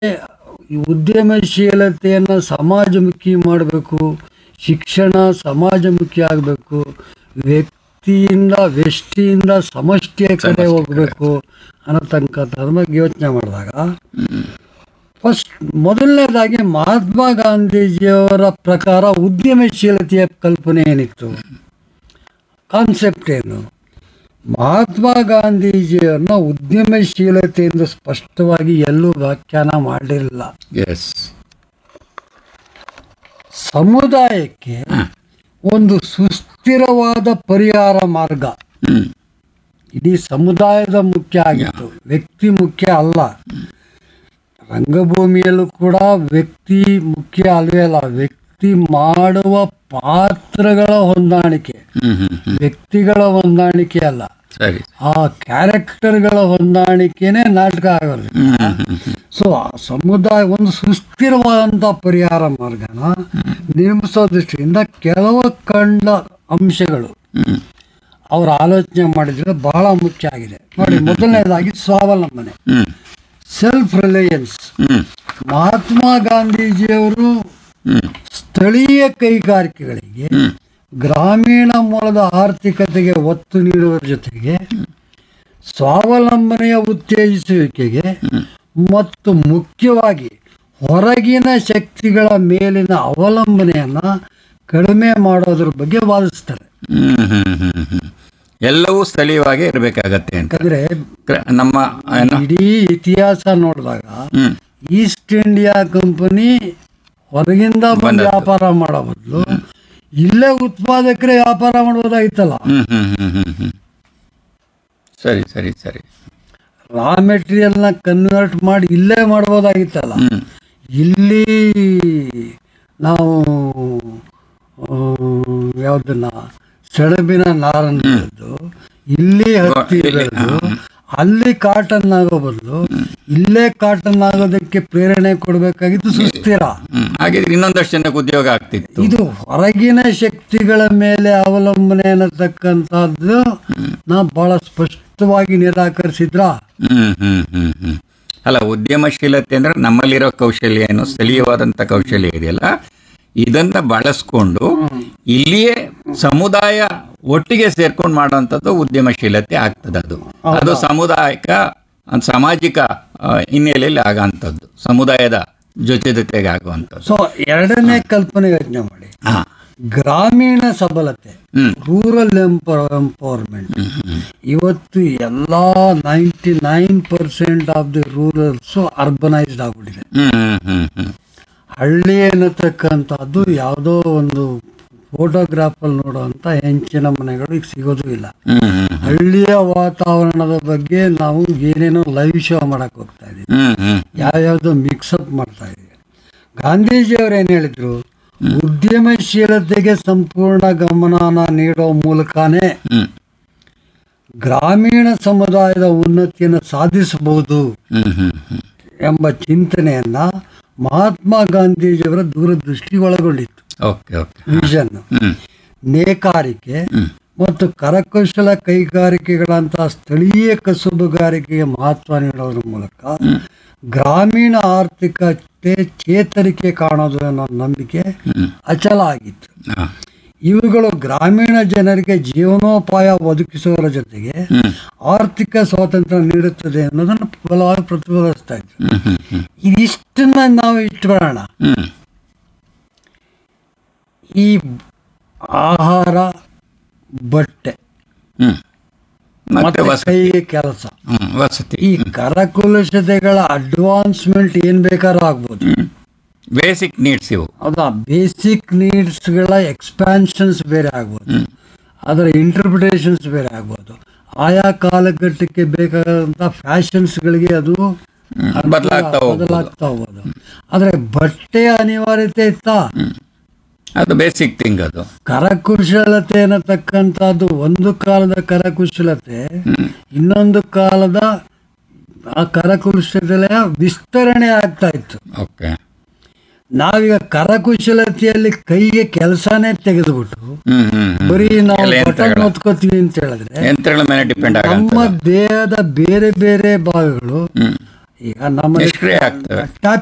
ಈ ಉದ್ಯಮಶೀಲತೆಯನ್ನು ಸಮಾಜಮುಖಿ ಮಾಡಬೇಕು ಶಿಕ್ಷಣ ಸಮಾಜಮುಖಿ ಆಗಬೇಕು ವ್ಯಕ್ತಿಯಿಂದ ವ್ಯಷ್ಟಿಯಿಂದ ಸಮಷ್ಟಿಯ ಕಡೆ ಹೋಗಬೇಕು ಅನ್ನತಕ್ಕಂಥದ್ರ ಬಗ್ಗೆ ಯೋಚನೆ ಮಾಡಿದಾಗ ಫಸ್ಟ್ ಮೊದಲನೇದಾಗಿ ಮಹಾತ್ಮ ಗಾಂಧೀಜಿಯವರ ಪ್ರಕಾರ ಉದ್ಯಮಶೀಲತೆಯ ಕಲ್ಪನೆ ಏನಿತ್ತು ಕಾನ್ಸೆಪ್ಟ್ ಏನು ಮಹಾತ್ಮ ಗಾಂಧೀಜಿಯವ್ರನ್ನ ಉದ್ಯಮಶೀಲತೆಯಿಂದ ಸ್ಪಷ್ಟವಾಗಿ ಎಲ್ಲೂ ವ್ಯಾಖ್ಯಾನ ಮಾಡಿರಲಿಲ್ಲ ಎಸ್ ಸಮುದಾಯಕ್ಕೆ ಒಂದು ಸುಸ್ಥಿರವಾದ ಪರಿಹಾರ ಮಾರ್ಗ ಹ್ಮ್ ಇಡೀ ಸಮುದಾಯದ ಮುಖ್ಯ ಆಗಿತ್ತು ವ್ಯಕ್ತಿ ಮುಖ್ಯ ಅಲ್ಲ ರಂಗಭೂಮಿಯಲ್ಲೂ ಕೂಡ ವ್ಯಕ್ತಿ ಮುಖ್ಯ ಅಲ್ವೇ ಅಲ್ಲ ವ್ಯಕ್ತಿ ಮಾಡುವ ಪಾತ್ರಗಳ ಹೊಂದಾಣಿಕೆ ಹ್ಮ್ ಹ್ಮ್ ಹ್ಮ್ ವ್ಯಕ್ತಿಗಳ ಹೊಂದಾಣಿಕೆ ಅಲ್ಲ ಸರಿ ಆ ಕ್ಯಾರೆಕ್ಟರ್ಗಳ ಹೊಂದಾಣಿಕೆನೇ ನಾಟಕ ಆಗೋದು ಹ್ಮ್ ಹ್ಮ್ ಹ್ಮ್ ಸೊ ಆ ಸಮುದಾಯ ಒಂದು ಸುಸ್ಥಿರವಾದಂಥ ಪರಿಹಾರ ಮಾರ್ಗನ ನಿರ್ಮಿಸೋ ದೃಷ್ಟಿಯಿಂದ ಕೆಲವು ಕಂಡ ಅಂಶಗಳು ಹ್ಮ್ ಅವ್ರ ಆಲೋಚನೆ ಮಾಡಿದ್ರೆ ಬಹಳ ಮುಖ್ಯ ಆಗಿದೆ ನೋಡಿ ಮೊದಲನೇದಾಗಿ ಸ್ವಾವಲಂಬನೆ hmm self reliance hmm Mahatma ಗಾಂಧೀಜಿಯವರು ಹ್ಮ್ ಸ್ಥಳೀಯ ಕೈಗಾರಿಕೆಗಳಿಗೆ ಹ್ಮ್ ಗ್ರಾಮೀಣ ಮೂಲದ ಆರ್ಥಿಕತೆಗೆ ಒತ್ತು ನೀಡುವ ಜೊತೆಗೆ ಸ್ವಾವಲಂಬನೆಯ ಉತ್ತೇಜಿಸುವಿಕೆಗೆ ಮತ್ತು ಮುಖ್ಯವಾಗಿ ಹೊರಗಿನ ಶಕ್ತಿಗಳ ಮೇಲಿನ ಅವಲಂಬನೆಯನ್ನ ಕಡಿಮೆ ಮಾಡೋದ್ರ ಬಗ್ಗೆ ವಾದಿಸ್ತಾರೆ ಹ್ಮ್ ಹ್ಮ್ ಹ್ಮ್ ಹ್ಮ್ ಎಲ್ಲವೂ ಸ್ಥಳೀಯವಾಗಿ ಇರಬೇಕಾಗತ್ತೆ ಅಂತ ಯಾಕಂದ್ರೆ ಕ್ರ- ನಮ್ಮ ಏನು ಇಡೀ ಇತಿಹಾಸ ನೋಡಿದಾಗ ಹ್ಮ್ ಈಸ್ಟ್ ಇಂಡಿಯಾ ಕಂಪನಿ ಹೊರಗಿಂದ ಬಂದು ವ್ಯಾಪಾರ ಮಾಡೋ ಬದಲು ಇಲ್ಲೇ ಉತ್ಪಾದಕರೇ ವ್ಯಾಪಾರ ಮಾಡ್ಬೋದಾಗಿತ್ತಲ್ಲ ಹ್ಮ್ ಹ್ಮ್ ಹ್ಮ್ ಹ್ಮ್ ಹ್ಮ್ ಸರಿ ಸರಿ ಸರಿ ರಾ ಮೆಟೀರಿಯಲ್ನ ಕನ್ವರ್ಟ್ ಮಾಡಿ ಇಲ್ಲೇ ಮಾಡ್ಬೋದಾಗಿತ್ತಲ್ಲ ಹ್ಮ್ ಇಲ್ಲಿ ನಾವು ಆ, ಯಾವ್ದನ್ನ ಸೆಣಬಿನ ನಾರನ್ನು ಬೆಳೆದು ಇಲ್ಲಿ ಹತ್ತಿ ಬೆಳೆದು ಅಲ್ಲಿ ಕಾಟನ್ ಆಗೋ ಬದಲು ಇಲ್ಲೇ ಕಾಟನ್ ಆಗೋದಕ್ಕೆ ಪ್ರೇರಣೆ ಕೊಡಬೇಕಾಗಿತ್ತು ಸುಸ್ಥಿರ ಹ್ಮ್ ಹಾಗಿದ್ರೆ ಇನ್ನೊಂದಷ್ಟು ಜನಕ್ಕೆ ಉದ್ಯೋಗ ಆಗ್ತಿತ್ತು ಇದು ಹೊರಗಿನ ಶಕ್ತಿಗಳ ಮೇಲೆ ಅವಲಂಬನೆ ಅನ್ನತಕ್ಕಂಥದ್ದು ನಾ ಬಹಳ ಸ್ಪಷ್ಟವಾಗಿ ನಿರಾಕರಿಸಿದ್ರ ಹ್ಮ್ ಹ್ಮ್ ಹ್ಮ್ ಹ್ಮ್ ಅಲ್ಲ ಉದ್ಯಮಶೀಲತೆ ಅಂದ್ರೆ ನಮ್ಮಲ್ಲಿರೋ ಕೌಶಲ್ಯ ಏನು ಸ್ಥಳೀಯವಾದಂತ ಕೌಶಲ್ಯ ಇದೆಯಲ್ಲ ಇದನ್ನ ಬಳಸ್ಕೊಂಡು ಇಲ್ಲಿಯೇ ಸಮುದಾಯ ಒಟ್ಟಿಗೆ ಸೇರ್ಕೊಂಡು ಮಾಡುವಂಥದ್ದು ಉದ್ಯಮಶೀಲತೆ ಆಗ್ತದೆ ಅದು ಅದು ಸಾಮುದಾಯಿಕ ಅಹ್, ಸಾಮಾಜಿಕ ಅಹ್, ಹಿನ್ನೆಲೆಯಲ್ಲಿ ಆಗಂಥದ್ದು ಸಮುದಾಯದ ಜೊತೆ ಜೊತೆಗೆ ಆಗುವಂಥದ್ದು ಸೊ ಎರಡನೇ ಕಲ್ಪನೆ ಯೋಚನೆ ಮಾಡಿ ಹಾ ಗ್ರಾಮೀಣ ಸಬಲತೆ ಹ್ಮ್ ರೂರಲ್ ಎಂಪವರ್ಮೆಂಟ್ ಇವತ್ತು ಎಲ್ಲ ninety nine percent of the rurals urbanised ಆಗ್ಬಿಟ್ಟಿದೆ ಹ್ಮ್ ಹ್ಮ್ ಹ್ಮ್ ಹ್ಮ್ ಹಳ್ಳಿ ಅನ್ನತಕ್ಕಂಥದ್ದು ಯಾವುದೋ ಒಂದು ಫೋಟೋಗ್ರಾಫಲ್ಲಿ ನೋಡುವಂಥ ಹೆಂಚಿನ ಮನೆಗಳು ಈಗ ಸಿಗೋದು ಇಲ್ಲ ಹ್ಮ್ ಹ್ಮ್ ಹಳ್ಳಿಯ ವಾತಾವರಣದ ಬಗ್ಗೆ ನಾವು ಏನೇನೋ ಲೈವ್ ಶೋ ಮಾಡಕ್ ಹೋಗ್ತಾ ಇದೀವಿ ಹ್ಮ್ ಹ್ಮ್ ಯಾವ್ಯಾವ್ದೋ ಮಿಕ್ಸಪ್ ಮಾಡ್ತಾ ಇದೀವಿ ಗಾಂಧೀಜಿಯವರು ಏನು ಹೇಳಿದ್ರು ಉದ್ಯಮಶೀಲತೆಗೆ ಸಂಪೂರ್ಣ ಗಮನನ ನೀಡೋ ಮೂಲಕನೇ ಹ್ಮ್ ಗ್ರಾಮೀಣ ಸಮುದಾಯದ ಉನ್ನತಿಯನ್ನು ಸಾಧಿಸಬಹುದು ಹ್ಮ್ ಹ್ಮ್ ಹ್ಮ್ ಎಂಬ ಚಿಂತನೆಯನ್ನ ಮಹಾತ್ಮ ಗಾಂಧೀಜಿಯವರ ದೂರದೃಷ್ಟಿ ಒಳಗೊಂಡಿತ್ತು ಓಕೆ ಓಕೆ ವಿಷನ್ ಹ್ಮ್ ನೇಕಾರಿಕೆ ಮತ್ತು ಕರಕುಶಲ ಕೈಗಾರಿಕೆಗಳಂತಹ ಸ್ಥಳೀಯ ಕಸುಬುಗಾರಿಕೆಗೆ ಮಹತ್ವ ನೀಡೋದ್ರ ಮೂಲಕ ಗ್ರಾಮೀಣ ಆರ್ಥಿಕತೆ ಚೇತರಿಕೆ ಕಾಣೋದು ಅನ್ನೋ ನಂಬಿಕೆ ಅಚಲ ಆಗಿತ್ತು ಹಾ ಇವುಗಳು ಗ್ರಾಮೀಣ ಜನರಿಗೆ ಜೀವನೋಪಾಯ ಒದಗಿಸುವುದರ ಜೊತೆಗೆ ಹ್ಮ್ ಆರ್ಥಿಕ ಸ್ವಾತಂತ್ರ್ಯ ನೀಡುತ್ತದೆ ಅನ್ನೋದನ್ನು ಬಲವಾಗಿ ಪ್ರತಿಪಾದಿಸ್ತಾ ಇದ್ರು ಹ್ಮ್ ಹ್ಮ್ ಹ್ಮ್ ಇದಿಷ್ಟನ್ನ ನಾವು ಇಟ್ಬಿಡೋಣ ಹ್ಮ್ ಈ ಆಹಾರ ಬಟ್ಟೆ ಹ್ಮ್ ಮತ್ತೆ ಮತ್ತೆ ವಸತಿ ಕೈಗೆ ಕೆಲಸ ಹ್ಮ್ ವಸತಿ ಈ ಕರಕುಲಸತೆಗಳ ಅಡ್ವಾನ್ಸ್ಮೆಂಟ್ ಏನ್ ಬೇಕಾದ್ರೂ ಆಗ್ಬೋದು ಬೇಸಿಕ್ ನೀಡ್ಸ್ ಇವು ಅದ ಬೇಸಿಕ್ ನೀಡ್ಸ್ಗಳ ಎಕ್ಸ್ಪ್ಯಾನ್ಷನ್ಸ್ ಬೇರೆ ಆಗ್ಬೋದು ಅದರ ಇಂಟರ್ಪ್ರಿಟೇಷನ್ಸ್ ಬೇರೆ ಆಗ್ಬೋದು ಆಯಾ ಕಾಲಘಟ್ಟಕ್ಕೆ ಬೇಕಾದಂಥ ಫ್ಯಾಷನ್ಸ್ಗಳಿಗೆ ಅದು ಬದಲಾಗ್ತಾ ಹೋಗ್ಬೋದು ಬದಲಾಗ್ತಾ ಹೋಗ್ಬೋದು ಆದರೆ ಬಟ್ಟೆಯ ಅನಿವಾರ್ಯತೆ ಇತ್ತಾ ಅದು ಬೇಸಿಕ್ ಥಿಂಗ್ ಅದು ಕರಕುಶಲತೆ ಅನ್ನತಕ್ಕಂಥದ್ದು ಒಂದು ಕಾಲದ ಕರಕುಶಲತೆ ಇನ್ನೊಂದು ಕಾಲದ ಆ ಕರಕುಶಲತೆಯ ವಿಸ್ತರಣೆ ಆಗ್ತಾ ಇತ್ತು ಓಕೆ ನಾವೀಗ ಕರಕುಶಲತೆಯಲ್ಲಿ ಕೈಗೆ ಕೆಲಸನೇ ತೆಗೆದುಬಿಟ್ಟು ಹ್ಮ್ ಹ್ಮ್ ಹ್ಮ್. ಬರೀ ನಾವು ಎಲ್ಲ ಬಟನ್ ಯಂತ್ರಗಳ ಓದ್ಕೋತೀವಿ ಅಂತ ಹೇಳಿದ್ರೆ ಯಂತ್ರಗಳ ಮೇಲೆ ಡಿಪೆಂಡ್ ನಮ್ಮ ಆಗಂತ ದೇಹದ ಬೇರೆ ಬೇರೆ ಭಾಗಗಳು ಹ್ಮ್ ಈಗ ನಮ್ಮ ನಿಷ್ಕ್ರಿಯ ಆಗ್ತವೆ ಟ್ಯಾಪ್